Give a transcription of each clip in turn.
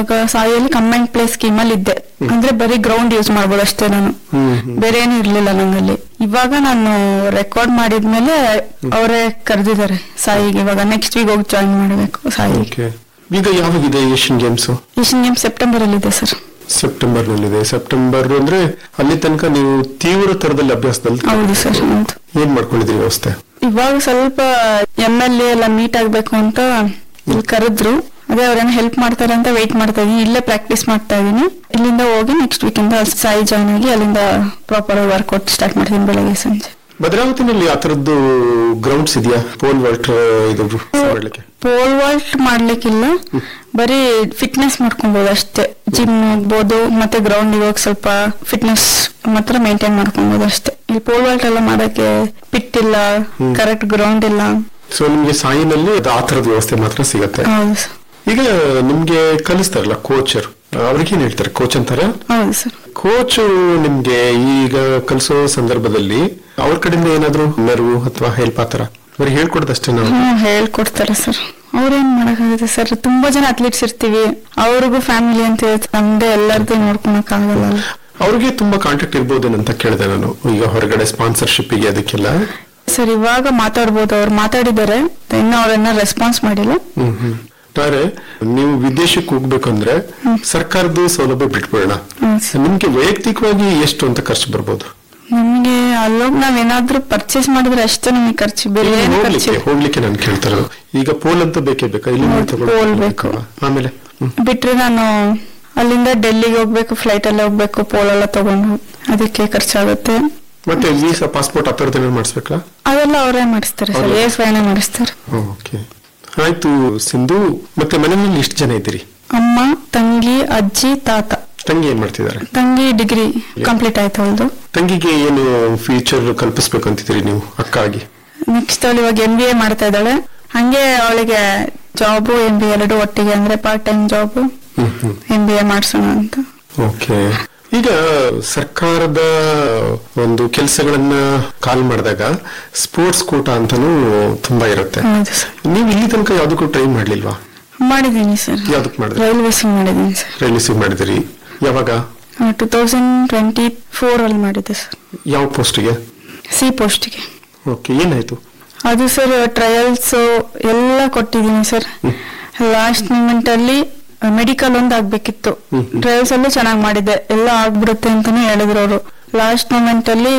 ಇವಾಗ ಸಾಯಿಯಲ್ಲಿ comment play scheme ಅಲ್ಲಿ ಇದ್ದೆ ಅಂದ್ರೆ ಬರೀ ಗ್ರೌಂಡ್ ಯೂಸ್ ಮಾಡ್ಬೋದು ಅಷ್ಟೇ ನಾನು ಬೇರೆ ಏನು ಇರ್ಲಿಲ್ಲ ನಂಗಲ್ಲಿ ಇವಾಗ ನಾನು ರೆಕಾರ್ಡ್ ಮಾಡಿದ್ಮೇಲೆ ಅವರೇ ಕರೆದಿದ್ದಾರೆ ಸಾಯಿಗೆ ಇವಾಗ ನೆಕ್ಸ್ಟ್ ವೀಕ್ ಹೋಗಿ ಜಾಯಿನ್ ಮಾಡಬೇಕು ಸಾಯಿಗೆ ಓಕೆ ಈಗ ಯಾವಾಗಿದೆ Asian Games Asian game September ಅಲ್ಲಿ ಇದೆ ಸರ್ ಸೆಪ್ಟೆಂಬರ್ ನಲ್ಲಿದೆ ಸೆಪ್ಟೆಂಬರ್ ಅಂದ್ರೆ ಅಲ್ಲಿ ತನಕ ನೀವು ತೀವ್ರ ತರದಲ್ಲಿ ಅಭ್ಯಾಸದಲ್ಲಿ ಹೌದು ಸರ್ ಹೌದು ಏನ್ ಮಾಡ್ಕೊಂಡಿದ್ರಿ ವ್ಯವಸ್ಥೆ ಇವಾಗ ಸ್ವಲ್ಪ ಎಮ್ ಎಲ್ ಎ ಎಲ್ಲ ಮೀಟ್ ಆಗ್ಬೇಕು ಅಂತ ಇಲ್ಲಿ ಕರೆದ್ರು ಅದೇ ಅವ್ರೇನು ಹೆಲ್ಪ್ ಮಾಡ್ತಾರೆ ಅಂತ ವೆಯ್ಟ್ ಮಾಡ್ತಾ ಇದೀನಿ ಇಲ್ಲೇ ಪ್ರಾಕ್ಟೀಸ್ ಮಾಡ್ತಾ ಇದೀನಿ ಇಲ್ಲಿಂದ ಹೋಗಿ ನೆಕ್ಸ್ಟ್ ವೀಕಿಂದ ಸಾಯಿ ಜಾಯ್ನ್ ಆಗಿ ಅಲ್ಲಿಂದ ಪ್ರಾಪರ್ ವರ್ಕೌಟ್ ಸ್ಟಾರ್ಟ್ ಮಾಡ್ತೀನಿ ಬೆಳಗ್ಗೆ ಸಂಜೆ ಭದ್ರಾವತಿನಲ್ಲಿ ಆ ತರದ್ದು ಗ್ರೌಂಡ್ಸ್ ಇದೆಯಾ ಪೋಲ್ ವಾಲ್ಟ್ ಇದು ಮಾಡ್ಲಿಕ್ಕೆ ಪೋಲ್ ವಾಲ್ಟ್ ಮಾಡ್ಲಿಕ್ಕಿಲ್ಲ ಬರೀ ಫಿಟ್ನೆಸ್ ಮಾಡ್ಕೊಬಹುದು ಅಷ್ಟೇ ಜಿಮ್ ಹೋಗ್ಬೋದು ಮತ್ತೆ ಗ್ರೌಂಡ್ ಹೋಗಿ ಸ್ವಲ್ಪ ಫಿಟ್ನೆಸ್ ಮಾತ್ರ ಮೇಂಟೈನ್ ಮಾಡ್ಕೊಬಹುದು ಅಷ್ಟೇ ಇಲ್ಲಿ ಪೋಲ್ ವಾಲ್ಟ್ ಎಲ್ಲ ಮಾಡಕ್ಕೆ ಪಿಟ್ ಇಲ್ಲ ಕರೆಕ್ಟ್ ಗ್ರೌಂಡ್ ಇಲ್ಲ ಸೊ ನಿಮ್ಗೆ ಸಾಯಿನಲ್ಲಿ ಅದು ಆ ತರದ ವ್ಯವಸ್ಥೆ ಮಾತ್ರ ಸಿಗತ್ತೆ ಹೌದು ಸರ್ ಈಗ ನಿಮ್ಗೆ ಕಲಿಸ್ತಾರಲ್ಲ ಕೋಚರ್ ಅವ್ರಿಗೆ ಏನ್ ಹೇಳ್ತಾರೆ ಕೋಚ್ ಅಂತಾರ ಹೌದು ಸರ್ ಕೋಚ್ ನಿಮ್ಗೆ ಈಗ ಕಲಿಸೋ ಸಂದರ್ಭದಲ್ಲಿ ಅವ್ರ ಕಡೆಯಿಂದ ಏನಾದ್ರು ನೆರವು ಅಥವಾ ಹೆಲ್ಪ್ ಆತರ ಅವ್ರಿಗೆ ಹೇಳ್ಕೊಡೋದಷ್ಟೇ ನಾವು ಹ್ಮ್ ಹೇಳ್ಕೊಡ್ತಾರೆ ಸರ್ ಅವ್ರೇನ್ ಮಾಡಕ್ಕಾಗುತ್ತೆ ಸರ್ ತುಂಬಾ ಜನ ಅಥ್ಲೀಟ್ಸ್ ಇರ್ತೀವಿ ಅವ್ರಿಗೂ ಫ್ಯಾಮಿಲಿ ಅಂತ ಇರುತ್ತೆ ನಮ್ದೇ ಎಲ್ಲರದ್ದು ನೋಡ್ಕೊಳಕ್ ಆಗಲ್ಲ ಅವ್ರಿಗೆ ತುಂಬಾ ಕಾಂಟ್ಯಾಕ್ಟ್ ಇರ್ಬೋದೇನಂತ ಕೇಳಿದೆ ನಾನು ಈಗ ಹೊರಗಡೆ ಸ್ಪಾನ್ಸರ್ಶಿಪ್ ಗೆ ಅದಕ್ಕೆಲ್ಲ ಸರ್ ಇವಾಗ ಮಾತಾಡ್ಬೋದು ಅವ್ರು ಮಾತಾಡಿದ್ದಾರೆ ಇನ್ನು ಅವ್ರನ್ನ ರೆಸ್ಪಾನ್ಸ್ ಮಾಡಿಲ್ಲ ಹ್ಮ್ ಹ್ಮ್ ಆದ್ರೆ ನೀವು ವಿದೇಶಕ್ಕೆ ಹೋಗ್ಬೇಕಂದ್ರೆ ಸರ್ಕಾರದ ಸೌಲಭ್ಯ ಬಿಟ್ಬಿಡೋಣ ಹ್ಮ್ ನಿಮ್ಗೆ ವೈಯಕ್ತಿಕವಾಗಿ ಎಷ್ಟು ಅಂತ ಖರ್ಚು ಬರ್ಬೋದು ನಮ್ಗೆ ಅಲ್ಲೋಗ್ ನಾವೇನಾದ್ರೂ ಪರ್ಚೇಸ್ ಮಾಡಿದ್ರೆ ಅಷ್ಟೇ ನಮಗೆ ಖರ್ಚು ಬೇರೆ ಇಲ್ಲಿ ಏನು ಹೋಗ್ಲಿಕ್ಕೆ ಖರ್ಚು ಹೋಗ್ಲಿಕ್ಕೆ ನಾನು ಕೇಳ್ತಿರೋದು ಈಗ ಪೋಲ್ ಅಂತ ಬೇಕೇ ಬೇಕಾ ಇಲ್ಲಿ ಹೌದು, ತಗೊಂಡು ಪೋಲ್ ಹೋಗ್ಬೇಕಲ್ವಾ? ಆಮೇಲೆ ಹ್ಮ್. ಬಿಟ್ರೆ ನಾನು ಅಲ್ಲಿಂದ ಡೆಲ್ಲಿಗೆ ಹೋಗ್ಬೇಕು ಫ್ಲೈಟ್ ಅಲ್ಲೇ ಹೋಗ್ಬೇಕು ಪೋಲ್ ಎಲ್ಲ ತಗೊಂಡು ಅದಕ್ಕೆ ಖರ್ಚಾಗುತ್ತೆ ಮತ್ತೆ ವೀಸಾ ಪಾಸ್ಪೋರ್ಟ್ ಆ ಥರದ್ದು ಏನಾದ್ರು ಮಾಡಿಸ್ಬೇಕಾ ಅದೆಲ್ಲ ಅವರೇ ಮಾಡಿಸ್ತಾರೆ ಸರ್ ಹೌದಾ? ಎಸ್ ವೈನೇ ಮಾಡಿಸ್ತಾರೆ ಓಕೆ ಆಯ್ತು ಸಿಂಧು ಮತ್ತೆ ಮನೆಯಲ್ಲಿ ಎಷ್ಟು ಜನ ಇದ್ದೀರಿ ಅಮ್ಮ ತಂಗಿ ಅಜ್ಜಿ ತಾತ ತಂಗಿ ಏನ್ ಮಾಡ್ತಿದ್ದಾರೆ ತಂಗಿ ಡಿಗ್ರಿ ಕಂಪ್ಲೀಟ್ ಆಯ್ತು ಅವಳದು ತಂಗಿಗೆ ಏನು ಫ್ಯೂಚರ್ ಕಲ್ಪಿಸ್ಬೇಕು ಅಂತಿದ್ದೀರಿ ನೀವು ಅಕ್ಕ ಆಗಿ ನೆಕ್ಸ್ಟ್ ಅವಳು ಇವಾಗ ಎಂ ಬಿ ಎ ಮಾಡ್ತಾ ಇದ್ದಾಳೆ ಹಂಗೆ ಅವಳಿಗೆ ಜಾಬು ಎಂ ಬಿ ಎರಡು ಒಟ್ಟಿಗೆ ಅಂದ್ರೆ part time job hmm hmm M B A ಮಾಡ್ಸೋಣ ಅಂತ ಓಕೆ ಈಗ ಸರ್ಕಾರದ ಒಂದು ಕೆಲಸಗಳನ್ನ ಕಾಲ್ ಮಾಡಿದಾಗ ಸ್ಪೋರ್ಟ್ಸ್ ಕೂಟ ಅಂತಾನೂ ತುಂಬಾ ಇರುತ್ತೆ ಹೌದು ಸರ್ ನೀವು ಇಲ್ಲಿ ತನಕ ಯಾವ್ದಕ್ಕೂ ಟ್ರೈ ಮಾಡ್ಲಿಲ್ವಾ ಮಾಡಿದ್ದೀನಿ ಸರ್ ಯಾವ್ದಕ್ ಮಾಡಿದ್ರಿ ರೈಲ್ವೇಸ್ ಮಾಡಿದ್ದೀನಿ ಸರ್ ರೈಲ್ವೇಸಿಗೆ ಮಾಡಿದಿರಿ ಯಾವಾಗ ಟೂ ತೌಸಂಡ್ ಟ್ವೆಂಟಿ ಫೋರ್ ಅಲ್ಲಿ ಮಾಡಿದ್ದೆ ಸರ್ ಯಾವ ಪೋಸ್ಟ್ಗೆ ಸಿ ಪೋಸ್ಟ್ಗೆ ಓಕೆ ಏನಾಯ್ತು ಅದು ಸರ್ ಟ್ರಯಲ್ಸ್ ಎಲ್ಲ ಕೊಟ್ಟಿದ್ದೀನಿ ಸರ್ ಲಾಸ್ಟ್ ಮೂಮೆಂಟ್ ಅಲ್ಲಿ ಮೆಡಿಕಲ್ ಒಂದು ಆಗ್ಬೇಕಿತ್ತು ಹ್ಮ್. ಟ್ರಯಲ್ಸ್ ಅಲ್ಲೂ ಚೆನ್ನಾಗಿ ಮಾಡಿದ್ದೆ ಎಲ್ಲ ಆಗ್ಬಿಡುತ್ತೆ ಅಂತಾನೆ ಹೇಳಿದ್ರು ಅವರು ಲಾಸ್ಟ್ ಮೂಮೆಂಟ್ ಅಲ್ಲಿ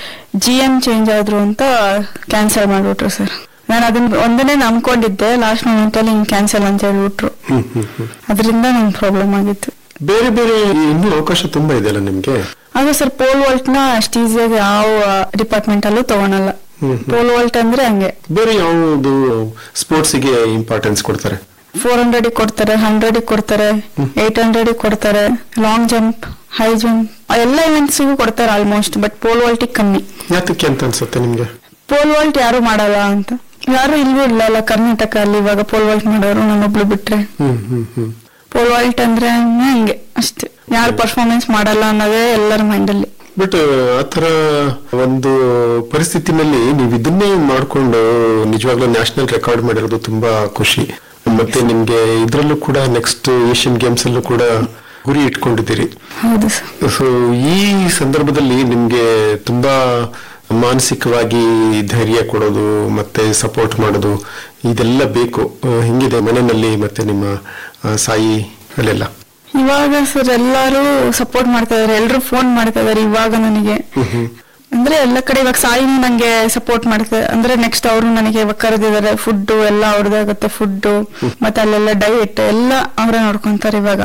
ಜಿ ಎಂ ಚೇಂಜ್ ಆದ್ರು ಅಂತ ಕ್ಯಾನ್ಸಲ್ ಮಾಡ್ಬಿಟ್ರು ಸರ್ ನಾನು ಅದನ್ನ ಒಂದನೇ ನಂಬ್ಕೊಂಡಿದ್ದೆ ಲಾಸ್ಟ್ ಮೂಮೆಂಟ್ ಅಲ್ಲಿ ಹಿಂಗ್ ಕ್ಯಾನ್ಸಲ್ ಅಂತ ಹೇಳ್ಬಿಟ್ರು ಹ್ಮ್ ಹ್ಮ್ ಹ್ಮ್ ಅದರಿಂದ ನಂಗೆ ಪ್ರಾಬ್ಲಮ್ ಆಗಿತ್ತು ಬೇರೆ ಬೇರೆ ಇನ್ನೂ ಅವಕಾಶ ತುಂಬಾ ಇದೆಯಲ್ಲ ನಿಮ್ಗೆ ಆದ್ರೆ ಸರ್ ಪೋಲ್ ವಾಲ್ಟ್ ನ ಅಷ್ಟು ಈಸಿಯಾಗಿ ಯಾವ ಡಿಪಾರ್ಟ್ಮೆಂಟ್ ಅಲ್ಲೂ ತಗೊಳಲ್ಲ ಹ್ಮ್ ಹ್ಮ್. ಪೋಲ್ ವಾಲ್ಟ್ ಅಂದ್ರೆ ಹಂಗೆ ಬೇರೆ ಯಾವುದು ಸ್ಪೋರ್ಟ್ಸ್ಗೆ ಇಂಪಾರ್ಟೆನ್ಸ್ ಕೊಡ್ತಾರೆ ಫೋರ್ ಹಂಡ್ರೆಡ್ ಕೊಡ್ತಾರೆ ಹಂಡ್ರೆಡ್ ಕೊಡ್ತಾರೆ ಏಟ್ ಹಂಡ್ರೆಡ್ ಕೊಡ್ತಾರೆ ಲಾಂಗ್ ಜಂಪ್ ಹೈ ಜಂಪ್ ಎಲ್ಲ ಇವೆಂಟ್ಸ್ಗೂ ಕೊಡ್ತಾರೆ ಆಲ್ಮೋಸ್ಟ್ ಬಟ್ ಪೋಲ್ ವಾಲ್ಟಿಗೆ ಕಮ್ಮಿ ಯಾತಕ್ಕೆ ಅಂತ ಅನ್ಸುತ್ತೆ ನಿಮ್ಗೆ ಪೋಲ್ ವಾಲ್ಟ್ ಯಾರು ಮಾಡಲ್ಲ ಅಂತ ಯಾರು ಇಲ್ವೂ ಇಲ್ಲ ಅಲ್ಲ ಕರ್ನಾಟಕ ಅಲ್ಲಿ ಇವಾಗ ಪೋಲ್ ವಾಲ್ಟ್ ಮಾಡೋರು ನಾನೊಬ್ಳು ಬಿಟ್ರೆ ಹ್ಮ್ ಹ್ಮ್ ಹ್ಮ್ ಪೋಲ್ ವಾಲ್ಟ್ ಅಂದ್ರೆ ಹಂಗೆ ಅಷ್ಟೇ ಯಾರು ಪರ್ಫಾರ್ಮೆನ್ಸ್ ಮಾಡಲ್ಲ ಅನ್ನೋದೇ ಎಲ್ಲರ ಮೈಂಡಲ್ಲಿ ಬಟ್ ಆತರ ಒಂದು ಪರಿಸ್ಥಿತಿನಲ್ಲಿ ನೀವು ಇದನ್ನೇ ಮಾಡ್ಕೊಂಡು ನಿಜವಾಗ್ಲೂ ನ್ಯಾಷನಲ್ ರೆಕಾರ್ಡ್ ಮಾಡಿರೋದು ತುಂಬಾ ಖುಷಿ ಮತ್ತೆ ನಿಮ್ಗೆ ಇದ್ರಲ್ಲೂ ಕೂಡ ನೆಕ್ಸ್ಟ್ ಏಷ್ಯನ್ ಗೇಮ್ಸ್ ಅಲ್ಲೂ ಕೂಡ ಗುರಿ ಇಟ್ಕೊಂಡಿದ್ದೀರಿ ಹೌದು ಸರ್ ಸೊ ಈ ಸಂದರ್ಭದಲ್ಲಿ ನಿಮ್ಗೆ ತುಂಬಾ ಮಾನಸಿಕವಾಗಿ ಧೈರ್ಯ ಕೊಡೋದು ಮತ್ತೆ ಸಪೋರ್ಟ್ ಮಾಡೋದು ಇದೆಲ್ಲ ಬೇಕು ಆ, ಹಿಂಗಿದೆ ಮನೆಯಲ್ಲಿ ಮತ್ತೆ ನಿಮ್ಮ ಆ, ಸಾಯಿ ಅಲ್ಲೆಲ್ಲ ಇವಾಗ ಸರ್ ಎಲ್ಲರೂ ಸಪೋರ್ಟ್ ಮಾಡ್ತಾ ಇದಾರೆ ಎಲ್ಲರೂ ಫೋನ್ ಮಾಡ್ತಾ ಇದಾರೆ ಇವಾಗ ನನಗೆ ಅಂದ್ರೆ ಎಲ್ಲ ಕಡೆ ಇವಾಗ ಸಾಯಿನೂ ನಂಗೆ ಸಪೋರ್ಟ್ ಮಾಡ್ತಾರೆ ಅಂದ್ರೆ ನೆಕ್ಸ್ಟ್ ಅವರು ನನಗೆ ಇವಾಗ ಕರೆದಿದ್ದಾರೆ ಫುಡ್ ಎಲ್ಲ ಅವ್ರದ್ದಾಗುತ್ತೆ ಫುಡ್ ಮತ್ತೆ ಅಲ್ಲೆಲ್ಲ ಡಯಟ್ ಎಲ್ಲ ಅವರೇ ನೋಡ್ಕೊಂತಾರೆ ಇವಾಗ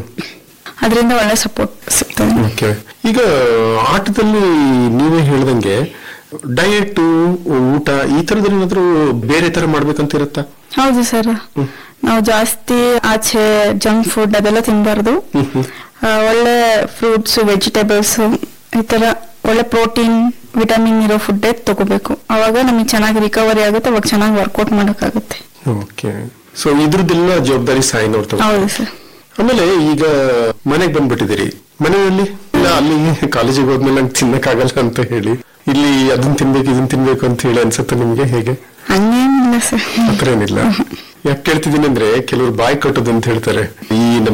ಅದರಿಂದ ಒಳ್ಳೆ ಸಪೋರ್ಟ್ ಸಿಗ್ತದೆ ಓಕೆ ಈಗ ಆಟದಲ್ಲಿ ನೀವೇ ಹೇಳ್ದಂಗೆ ಡಯಟ್ ಊಟ ಈ ತರದಲ್ಲಿ ಏನಾದ್ರು ಬೇರೆ ತರ ಮಾಡ್ಬೇಕಂತ ಇರುತ್ತಾ ಹೌದು ಸರ್ ನಾವು ಜಾಸ್ತಿ ಆಚೆ ಜಂಕ್ ಫುಡ್ ಅದೆಲ್ಲ ತಿನ್ಬಾರ್ದು ಆ, ಒಳ್ಳೆ ಫ್ರೂಟ್ಸ್ ವೆಜಿಟೇಬಲ್ಸ್ ಈ ತರ ಒಳ್ಳೆ ಪ್ರೋಟೀನ್ ವಿಟಮಿನ್ ಇರೋ ಫುಡ್ ತಗೋಬೇಕು ಅವಾಗ ನಮಗೆ ಚೆನ್ನಾಗಿ ರಿಕವರಿ ಆಗುತ್ತೆ ಅವಾಗ ಚೆನ್ನಾಗಿ ವರ್ಕೌಟ್ ಮಾಡೋಕ್ಕಾಗುತ್ತೆ ಓಕೆ ಸೊ ಇದ್ರದ್ದೆಲ್ಲ ಜವಾಬ್ದಾರಿ ಸಾಯಿನವ್ರು ತಗೋ ಹೌದು ಸರ್ ಆಮೇಲೆ ಈಗ ಮನೆಗೆ ಬಂದ್ಬಿಟ್ಟಿದ್ದೀರಿ ಮನೆಯಲ್ಲಿ ಇಲ್ಲ ಅಲ್ಲಿ ಕಾಲೇಜಿಗೆ ಹೋದ್ಮೇಲೆ ನಂಗೆ ತಿನ್ನಕ್ಕಾಗಲ್ಲ ಅಂತ ಹೇಳಿ ಇಲ್ಲಿ ಅದನ್ನ ತಿನ್ಬೇಕು ಇದನ್ನ ತಿನ್ಬೇಕು ಅಂತ ಹೇಳಿ ಅನ್ಸುತ್ತೆ ನಿಮ್ಗೆ ಹೇಗೆ ಹಂಗೇನಿಲ್ಲ ಸರ್ ಆತರ ಏನಿಲ್ಲ ಯಾಕೆ ಕೇಳ್ತಿದ್ದೀನಿ ಅಂದ್ರೆ ಕೆಲವ್ರು ಬಾಯಿ ಕಟ್ಟೋದು ಅಂತ ಹೇಳ್ತಾರೆ ಈ